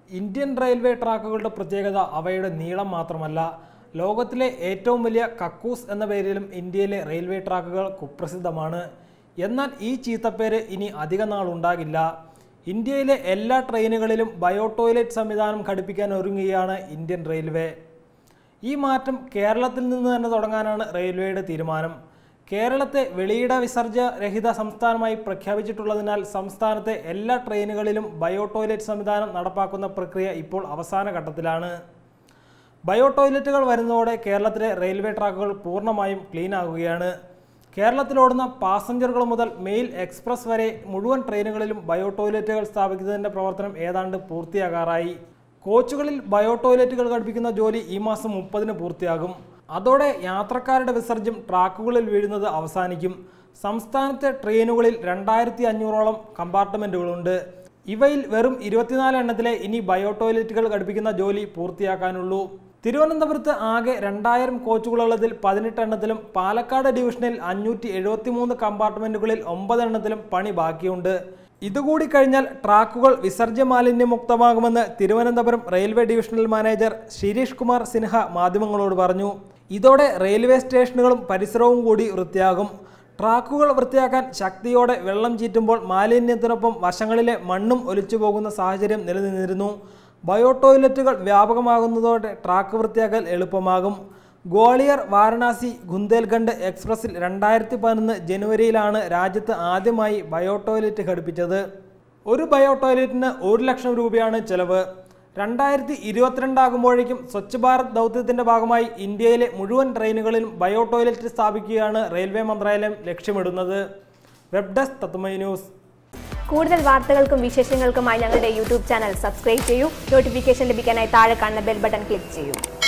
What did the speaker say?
Indian railway ട്രാക്കുകളുടെ പ്രത്യേകത അവയുടെ നീളം മാത്രമല്ല ലോകത്തിലെ ഏറ്റവും വലിയ കക്കൂസ് എന്ന പേരിലും ഇന്ത്യയിലെ റെയിൽവേ ട്രാക്കുകൾ കുപ്രസിദ്ധമാണ് എന്നാൽ ഈ ചീത്തപ്പേര് ഇനി അധിക നാൾ ഉണ്ടാകില്ല ഇന്ത്യയിലെ എല്ലാ ട്രെയിനുകളിലും ബയോ ടോയ്ലറ്റ് സംവിധാനം ഘടിപ്പിക്കാൻ ഒരുങ്ങുകയാണ് ഇന്ത്യൻ റെയിൽവേ ഈ മാറ്റം കേരളത്തിൽ നിന്ന് തന്നെ തുടങ്ങാനാണ് റെയിൽവേയുടെ തീരുമാനം കേരളത്തെ വെളിയിട വിസർജ്യ രഹിത സംസ്ഥാനമായി പ്രഖ്യാപിച്ചിട്ടുള്ളതിനാൽ സംസ്ഥാനത്തെ എല്ലാ ട്രെയിനുകളിലും ബയോ ടോയ്ലറ്റ് സംവിധാനം നടപ്പാക്കുന്ന പ്രക്രിയ ഇപ്പോൾ അവസാന ഘട്ടത്തിലാണ് ബയോ ടോയ്ലറ്റുകൾ വരുന്നതോടെ കേരളത്തിലെ റെയിൽവേ ട്രാക്കുകൾ പൂർണ്ണമായും ക്ലീൻ ആകുകയാണ് കേരളത്തിലോടുന്ന പാസഞ്ചറുകൾ മുതൽ മെയിൽ എക്സ്പ്രസ് വരെ മുഴുവൻ ട്രെയിനുകളിലും ബയോ ടോയ്ലറ്റുകൾ സ്ഥാപിക്കുന്നതിൻ്റെ പ്രവർത്തനം ഏതാണ്ട് പൂർത്തിയാകാറായി കോച്ചുകളിൽ ബയോ ടോയ്ലറ്റുകൾ ഘടിപ്പിക്കുന്ന ജോലി ഈ മാസം മുപ്പതിന് പൂർത്തിയാകും അതോടെ യാത്രക്കാരുടെ വിസർജ്യം ട്രാക്കുകളിൽ വീഴുന്നത് അവസാനിക്കും സംസ്ഥാനത്തെ ട്രെയിനുകളിൽ രണ്ടായിരത്തി അഞ്ഞൂറോളം കമ്പാർട്ട്മെൻറ്റുകളുണ്ട് ഇവയിൽ വെറും ഇരുപത്തിനാല് എണ്ണത്തിലെ ഇനി ബയോ ടോയ്ലറ്റുകൾ ഘടിപ്പിക്കുന്ന ജോലി പൂർത്തിയാക്കാനുള്ളൂ തിരുവനന്തപുരത്ത് ആകെ രണ്ടായിരം കോച്ചുകളുള്ളതിൽ പതിനെട്ട് എണ്ണത്തിലും പാലക്കാട് ഡിവിഷനിൽ അഞ്ഞൂറ്റി എഴുപത്തി മൂന്ന് കമ്പാർട്ട്മെന്റുകളിൽ ഒമ്പത് എണ്ണത്തിലും പണി ബാക്കിയുണ്ട് ഇതുകൂടി കഴിഞ്ഞാൽ ട്രാക്കുകൾ വിസർജ്യ മാലിന്യമുക്തമാകുമെന്ന് Thiruvananthapuram railway divisional manager Shirish Kumar Sinha മാധ്യമങ്ങളോട് പറഞ്ഞു ഇതോടെ റെയിൽവേ സ്റ്റേഷനുകളും പരിസരവും കൂടി വൃത്തിയാകും ട്രാക്കുകൾ വൃത്തിയാക്കാൻ ശക്തിയോടെ വെള്ളം ചീറ്റുമ്പോൾ മാലിന്യത്തിനൊപ്പം വശങ്ങളിലെ മണ്ണും ഒലിച്ചു പോകുന്ന സാഹചര്യം നിലനിന്നിരുന്നു ബയോ ടോയ്ലറ്റുകൾ വ്യാപകമാകുന്നതോടെ ട്രാക്ക് വൃത്തിയാക്കൽ എളുപ്പമാകും ഗ്വാളിയർ വാരണാസി ഗുന്ദേൽഖണ്ഡ് എക്സ്പ്രസിൽ രണ്ടായിരത്തി പതിനൊന്ന് ജനുവരിയിലാണ് രാജ്യത്ത് ആദ്യമായി ബയോ ടോയ്ലറ്റ് ഘടിപ്പിച്ചത് ഒരു ബയോ ടോയ്ലറ്റിന് ഒരു ലക്ഷം രൂപയാണ് ചെലവ് രണ്ടായിരത്തി ഇരുപത്തിരണ്ടാകുമ്പോഴേക്കും സ്വച്ഛ് ഭാരത് ദൗത്യത്തിന്റെ ഭാഗമായി ഇന്ത്യയിലെ മുഴുവൻ ട്രെയിനുകളിലും ബയോ ടോയ്ലറ്റ് സ്ഥാപിക്കുകയാണ് റെയിൽവേ മന്ത്രാലയം ലക്ഷ്യമിടുന്നത് വെബ് ഡെസ്ക് തത്മൈ ന്യൂസ് കൂടുതൽ വാർത്തകൾക്കും വിശേഷങ്ങൾക്കുമായി ഞങ്ങളുടെ യൂട്യൂബ് ചാനൽ സബ്സ്ക്രൈബ് ചെയ്യൂ നോട്ടിഫിക്കേഷൻ ലഭിക്കാനായി താഴെ കാണുന്ന ബെൽ ബട്ടൺ ക്ലിക്ക് ചെയ്യൂ